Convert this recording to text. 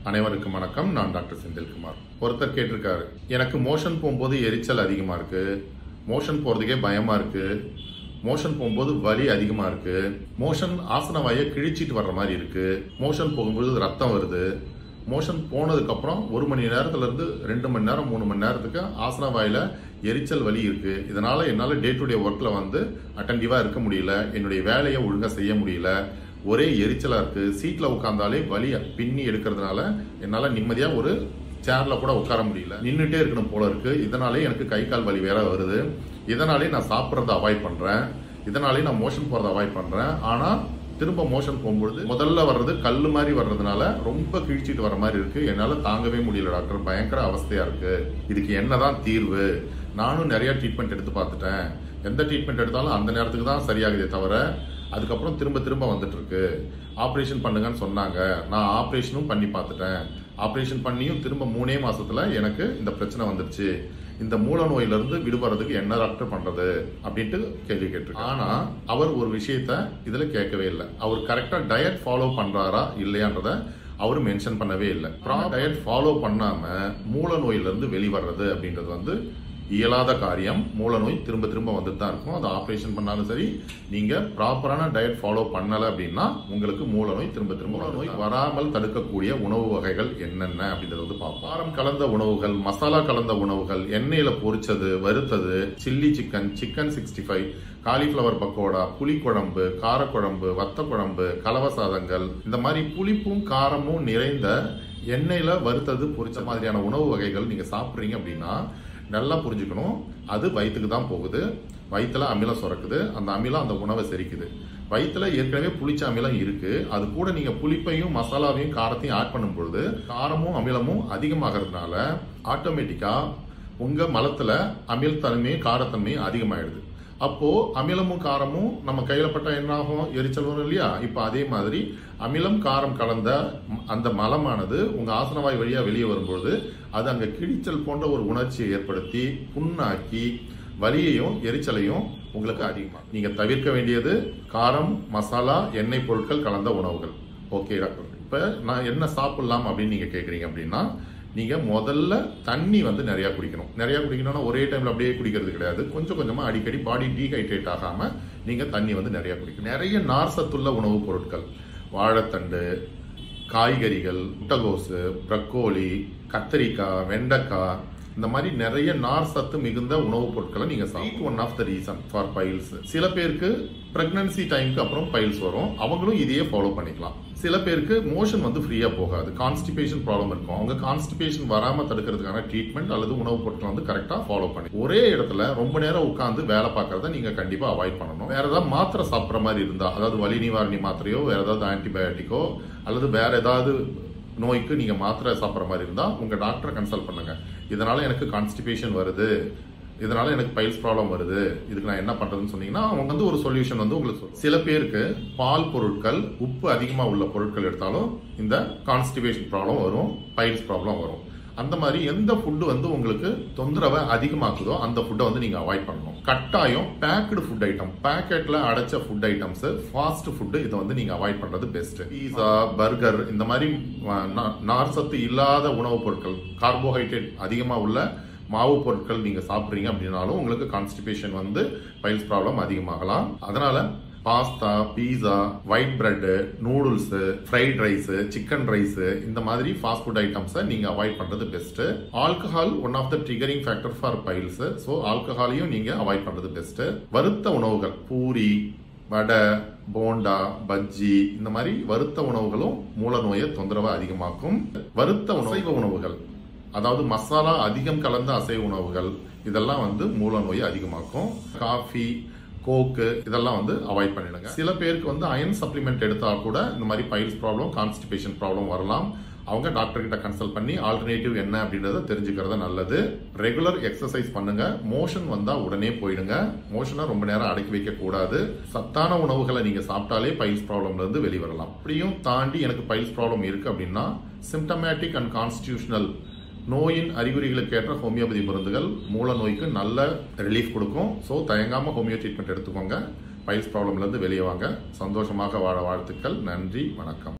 அனைவருக்கும் வணக்கம் நான் டாக்டர் செந்தில்குமார் ஒருத்தர் கேட்டிருக்காரு எனக்கு மோஷன் போகும்போது எரிச்சல் அதிகமா இருக்கு மோஷன் போறதுக்கே பயமா இருக்கு மோஷன் போகும்போது வலி அதிகமா இருக்கு மோஷன் ஆசன வாயை கிழிச்சிட்டு வர்ற மாதிரி இருக்கு மோஷன் போகும்போது ரத்தம் வருது மோஷன் போனதுக்கு அப்புறம் ஒரு மணி நேரத்துல இருந்து ரெண்டு மணி நேரம் மூணு மணி நேரத்துக்கு ஆசன வாயில எரிச்சல் வலி இருக்கு இதனால என்னால டே டு டே ஒர்க்ல வந்து அட்டன்டிவா இருக்க முடியல என்னுடைய வேலையை ஒழுங்கா செய்ய முடியல ஒரே எரிச்சலா இருக்கு சீட்ல உட்காந்தாலே வலி பின்னி எடுக்கிறதுனால என்னால நிம்மதியா ஒரு சேர்ல கூட உட்கார முடியல நின்றுட்டே இருக்கணும் போல இருக்கு இதனாலே எனக்கு கை கால் வலி வேற வருது இதனாலே நான் சாப்பிட்றத அவாய்ட் பண்றேன் இதனாலே நான் மோஷன் போறதை அவாய்ட் பண்றேன் ஆனா திரும்ப மோஷன் போகும்பொழுது முதல்ல வர்றது கல் மாதிரி வர்றதுனால ரொம்ப கிழிச்சிட்டு வர மாதிரி இருக்கு என்னால தாங்கவே முடியல டாக்டர் பயங்கர அவஸ்தையா இருக்கு இதுக்கு என்னதான் தீர்வு நானும் நிறைய ட்ரீட்மெண்ட் எடுத்து பார்த்துட்டேன் எந்த ட்ரீட்மெண்ட் எடுத்தாலும் அந்த நேரத்துக்கு தான் சரியாகுதே தவிர அதுக்கப்புறம் திரும்ப திரும்ப வந்துட்டு இருக்கு ஆப்ரேஷன் பண்ணுங்கன்னு சொன்னாங்க நான் ஆப்ரேஷனும் பண்ணி பார்த்துட்டேன் ஆப்ரேஷன் பண்ணியும் திரும்ப மூணே மாசத்துல எனக்கு இந்த பிரச்சனை வந்துருச்சு இந்த மூல நோயில இருந்து விடுபடுறதுக்கு என்ன டாக்டர் பண்றது அப்படின்ட்டு கேள்வி கேட்டிருக்காரு ஆனா அவர் ஒரு விஷயத்த இதுல கேட்கவே இல்லை அவர் கரெக்டா டயட் ஃபாலோ பண்றாரா இல்லையான்றத அவர் மென்ஷன் பண்ணவே இல்லை டயட் ஃபாலோ பண்ணாம மூல நோயில இருந்து வெளிவர்றது அப்படின்றது வந்து இயலாத காரியம் மூல நோய் திரும்ப திரும்ப வந்துட்டு தான் இருக்கும் அது ஆப்ரேஷன் பண்ணாலும் சரி நீங்க ப்ராப்பரான டயட் ஃபாலோ பண்ணல அப்படின்னா உங்களுக்கு மூல நோய் திரும்ப திரும்ப மூல நோய் வராமல் தடுக்கக்கூடிய உணவு வகைகள் என்னென்ன அப்படின்றத வந்து பார்ப்போம் காரம் கலந்த உணவுகள் மசாலா கலந்த உணவுகள் எண்ணெயில பொரிச்சது வறுத்தது chilli chicken chicken sixty five cauliflower pakoda புளிக்குழம்பு காரக்குழம்பு வத்த குழம்பு கலவ சாதங்கள் இந்த மாதிரி புளிப்பும் காரமும் நிறைந்த எண்ணெயில வறுத்தது பொரிச்ச மாதிரியான உணவு வகைகள் நீங்க சாப்பிட்றீங்க அப்படின்னா நல்லா புரிஞ்சுக்கணும் அது வயிற்றுக்கு தான் போகுது வயிற்றுல அமிலம் சுரக்குது அந்த அமிலம் அந்த உணவை செரிக்குது வயிற்றுல ஏற்கனவே புளிச்ச அமிலம் இருக்கு அது கூட நீங்க புளிப்பையும் மசாலாவையும் காரத்தையும் ஆட் பண்ணும் பொழுது காரமும் அமிலமும் அதிகமாகிறதுனால ஆட்டோமேட்டிக்கா உங்க மலத்துல அமிலத்தன்மையும் காரத்தன்மையும் அதிகமாயிடுது அப்போ அமிலமும் காரமும் நம்ம கையில பட்டா என்ன ஆகும் எரிச்சல் வரும் இல்லையா இப்போ அதே மாதிரி அமிலம் காரம் கலந்த அந்த மலமானது உங்க ஆசனவாய் வழியா வெளியே வரும்பொழுது அது அங்க கிழிச்சல் போன்ற ஒரு உணர்ச்சியை ஏற்படுத்தி புண்ணாக்கி வலியையும் எரிச்சலையும் உங்களுக்கு அதிகமாக நீங்க தவிர்க்க வேண்டியது காரம் மசாலா எண்ணெய் பொருட்கள் கலந்த உணவுகள் ஓகே டாக்டர் இப்ப நான் என்ன சாப்பிடலாம் அப்படின்னு நீங்க கேக்குறீங்க அப்படின்னா நீங்க முதல்ல தண்ணி வந்து நிறைய குடிக்கணும் நிறைய குடிக்கணும்னா ஒரே டைம்ல அப்படியே குடிக்கிறது கிடையாது கொஞ்சம் கொஞ்சமா அடிக்கடி பாடி டீஹைட்ரேட் ஆகாம நீங்க தண்ணி வந்து நிறைய குடிக்கணும் நிறைய நார் சத்துள்ள உணவுப் பொருட்கள் வாழைத்தண்டு காய்கறிகள் முட்டைகோசு ப்ரக்கோலி கத்திரிக்காய் வெண்டைக்காய் இந்த மாதிரி நிறைய நார் சத்து மிகுந்த உணவுப் பொருட்களை நீங்க சாப்பிட்டு one of the reason for piles சில பேருக்கு பிரெக்னன்சி டைம்க்கு அப்புறம் பைல்ஸ் வரும் அவங்களும் இதையே ஃபாலோ பண்ணிக்கலாம் சில பேருக்கு மோஷன் வந்து ஃப்ரீயா போகாது கான்ஸ்டிபேஷன் ப்ராப்ளம் இருக்கும் அவங்க கான்ஸ்டிபேஷன் வராம தடுக்கிறதுக்கான ட்ரீட்மெண்ட் அல்லது உணவுப் பொருட்கள் வந்து கரெக்டா ஃபாலோ பண்ணி ஒரே இடத்துல ரொம்ப நேரம் உட்காந்து வேலை பார்க்கறத நீங்க கண்டிப்பா அவாய்ட் பண்ணணும் வேற ஏதாவது மாத்திரை சாப்பிட்ற மாதிரி இருந்தா அதாவது வலி நிவாரணி மாத்திரையோ வேற ஏதாவது ஆன்டிபயோட்டிக்கோ அல்லது வேற ஏதாவது நோய்க்கு நீங்க மாத்திரை சாப்பிட்ற மாதிரி இருந்தா உங்க டாக்டரை கன்சல்ட் பண்ணுங்க இதனால எனக்கு கான்ஸ்டிபேஷன் வருது இதனால எனக்கு பைல்ஸ் ப்ராப்ளம் வருது இதுக்கு நான் என்ன பண்றதுன்னு சொன்னீங்கன்னா அவங்க வந்து ஒரு சொல்யூஷன் வந்து உங்களுக்கு சொல்லும். சில பேருக்கு பால் பொருட்கள் உப்பு அதிகமா உள்ள பொருட்கள் எடுத்தாலும் இந்த கான்ஸ்டிபேஷன் ப்ராப்ளம் வரும் பைல்ஸ் ப்ராப்ளம் வரும் அந்த மாதிரி எந்த ஃபுட்டு வந்து உங்களுக்கு தொந்தரவை அதிகமாக்குதோ அந்த ஃபுட்டை வந்து நீங்க அவாய்ட் பண்ணணும் கட்டாயம் பேக்டு ஃபுட் ஐட்டம் பேக்கெட்ல அடைச்ச ஃபுட் ஐட்டம்ஸ் ஃபாஸ்ட் ஃபுட்டு இதை வந்து நீங்க அவாய்ட் பண்றது பெஸ்ட் பீஸா பர்கர் இந்த மாதிரி அஹ், நா- நார் சத்து இல்லாத உணவுப் பொருட்கள் கார்போஹைட்ரேட் அதிகமா உள்ள மாவு பொருட்கள் நீங்க சாப்பிடுறீங்க அப்படின்னாலும் உங்களுக்கு கான்ஸ்டிபேஷன் வந்து பைல்ஸ் ப்ராப்ளம் அதிகமாகலாம் அதனால pasta pizza white bread noodles fried rice chicken rice இந்த மாதிரி ஃபாஸ்ட் ஃபுட் ஐட்டம்ஸை நீங்க அவாய்ட் பண்றது best alcohol one of the triggering factor for piles so ஆல்கஹாலையும் நீங்க அவாய்ட் பண்றது பெஸ்ட் வறுத்த உணவுகள் பூரி வடை போண்டா பஜ்ஜி இந்த மாதிரி வறுத்த உணவுகளும் மூல நோயை தொந்தரவை அதிகமாக்கும் வறுத்த உணவு உணவுகள் அதாவது மசாலா அதிகம் கலந்த அசைவ உணவுகள் இதெல்லாம் வந்து மூல நோயை அதிகமாக்கும் காஃபி கோக்கு இதெல்லாம் வந்து அவாய்ட் பண்ணிடுங்க சில பேருக்கு வந்து அயன் சப்ளிமெண்ட் எடுத்தா கூட இந்த மாதிரி பைல்ஸ் ப்ராப்ளம் கான்ஸ்டிபேஷன் ப்ராப்ளம் வரலாம் அவங்க டாக்டர் கிட்ட கன்சல்ட் பண்ணி ஆல்டர்னேட்டிவ் என்ன அப்படின்றத தெரிஞ்சுக்கிறது நல்லது ரெகுலர் எக்ஸசைஸ் பண்ணுங்க மோஷன் வந்தா உடனே போயிடுங்க மோஷனை ரொம்ப நேரம் அடக்கி வைக்க கூடாது சத்தான உணவுகளை நீங்க சாப்பிட்டாலே பைல்ஸ் ப்ராப்ளம்ல இருந்து வெளிவரலாம் அப்படியும் தாண்டி எனக்கு பைல்ஸ் ப்ராப்ளம் இருக்கு அப்படின்னா சிம்டமேட்டிக் அண்ட் கான்ஸ்டியூஷனல் நோயின் அறிகுறிகளுக்கு ஏற்ற ஹோமியோபதி மருந்துகள் மூல நோய்க்கு நல்ல ரிலீஃப் கொடுக்கும் ஸோ தயங்காம ஹோமியோ ட்ரீட்மெண்ட் எடுத்துக்கோங்க பைல்ஸ் ப்ராப்ளம்ல இருந்து வெளியே வாங்க சந்தோஷமாக வாழ வாழ்த்துக்கள் நன்றி வணக்கம்